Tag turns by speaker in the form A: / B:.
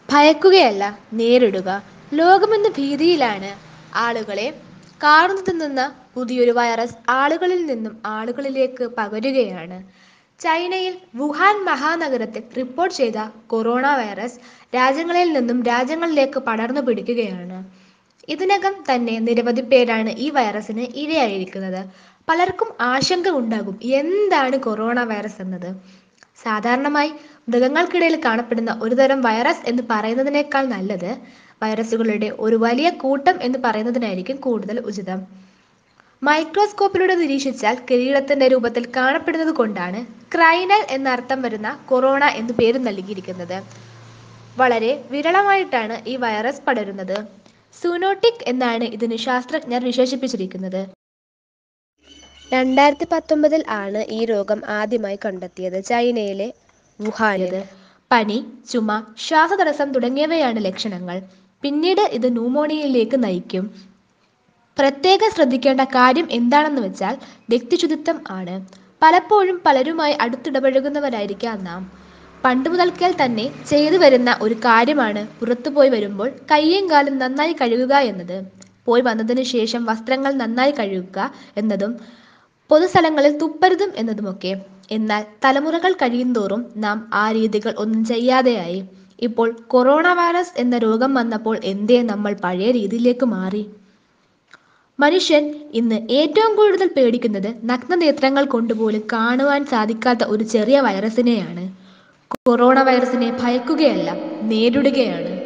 A: ഭയക്കുകയല്ല നേരിടുക ലോകമെന്ന ഭീതിയിലാണ് ആളുകളെ കാർന്നു തിന്നുന്ന പുതിയൊരു വൈറസ് ആളുകളിൽ നിന്നും ആളുകളിലേക്ക് പകരുകയാണ് ചൈനയിൽ വുഹാൻ മഹാനഗരത്തിൽ റിപ്പോർട്ട് ചെയ്ത കൊറോണ വൈറസ് രാജ്യങ്ങളിൽ നിന്നും രാജ്യങ്ങളിലേക്ക് പടർന്നു പിടിക്കുകയാണ് ഇതിനകം തന്നെ നിരവധി പേരാണ് ഈ വൈറസിന് ഇരയായിരിക്കുന്നത് പലർക്കും ആശങ്ക ഉണ്ടാകും എന്താണ് കൊറോണ വൈറസ് എന്നത് സാധാരണമായി മൃഗങ്ങൾക്കിടയിൽ കാണപ്പെടുന്ന ഒരുതരം വൈറസ് എന്ന് പറയുന്നതിനേക്കാൾ നല്ലത് വൈറസുകളുടെ ഒരു വലിയ കൂട്ടം എന്ന് പറയുന്നതിനായിരിക്കും കൂടുതൽ ഉചിതം മൈക്രോസ്കോപ്പിലൂടെ നിരീക്ഷിച്ചാൽ കിരീടത്തിന്റെ രൂപത്തിൽ കാണപ്പെടുന്നത് കൊണ്ടാണ് ക്രൈനൽ എന്നർത്ഥം വരുന്ന കൊറോണ എന്ന് പേര് നൽകിയിരിക്കുന്നത് വളരെ വിരളമായിട്ടാണ് ഈ വൈറസ് പടരുന്നത് സൂനോട്ടിക് എന്നാണ് ഇതിന് ശാസ്ത്രജ്ഞർ വിശേഷിപ്പിച്ചിരിക്കുന്നത്
B: രണ്ടായിരത്തി പത്തൊമ്പതിൽ ആണ് ഈ രോഗം ആദ്യമായി കണ്ടെത്തിയത് ചൈനയിലെ വുഹാനിൽ
A: പനി ചുമ ശ്വാസതടസ്സം തുടങ്ങിയവയാണ് ലക്ഷണങ്ങൾ പിന്നീട് ഇത് ന്യൂമോണിയയിലേക്ക് നയിക്കും പ്രത്യേകം ശ്രദ്ധിക്കേണ്ട കാര്യം എന്താണെന്ന് വെച്ചാൽ വ്യക്തിശുചിത്വം ആണ് പലപ്പോഴും പലരുമായി അടുത്തിടപഴകുന്നവരായിരിക്കാം നാം പണ്ട് മുതൽക്കൽ തന്നെ ചെയ്തു വരുന്ന ഒരു കാര്യമാണ് പുറത്തുപോയി വരുമ്പോൾ കയ്യും കാലും നന്നായി കഴുകുക എന്നത് പോയി വന്നതിന് ശേഷം വസ്ത്രങ്ങൾ നന്നായി കഴുകുക എന്നതും പൊതുസ്ഥലങ്ങളിൽ തുപ്പരുതും എന്നതുമൊക്കെ എന്നാൽ തലമുറകൾ കഴിയുന്തോറും നാം ആ രീതികൾ ഒന്നും ചെയ്യാതെയായി ഇപ്പോൾ കൊറോണ വൈറസ് എന്ന രോഗം വന്നപ്പോൾ എന്തേ നമ്മൾ പഴയ രീതിയിലേക്ക് മാറി മനുഷ്യൻ ഇന്ന് ഏറ്റവും കൂടുതൽ പേടിക്കുന്നത് നഗ്നനേത്രങ്ങൾ കൊണ്ടുപോലും കാണുവാൻ സാധിക്കാത്ത ഒരു ചെറിയ വൈറസിനെയാണ് കൊറോണ വൈറസിനെ ഭയക്കുകയല്ല നേരിടുകയാണ്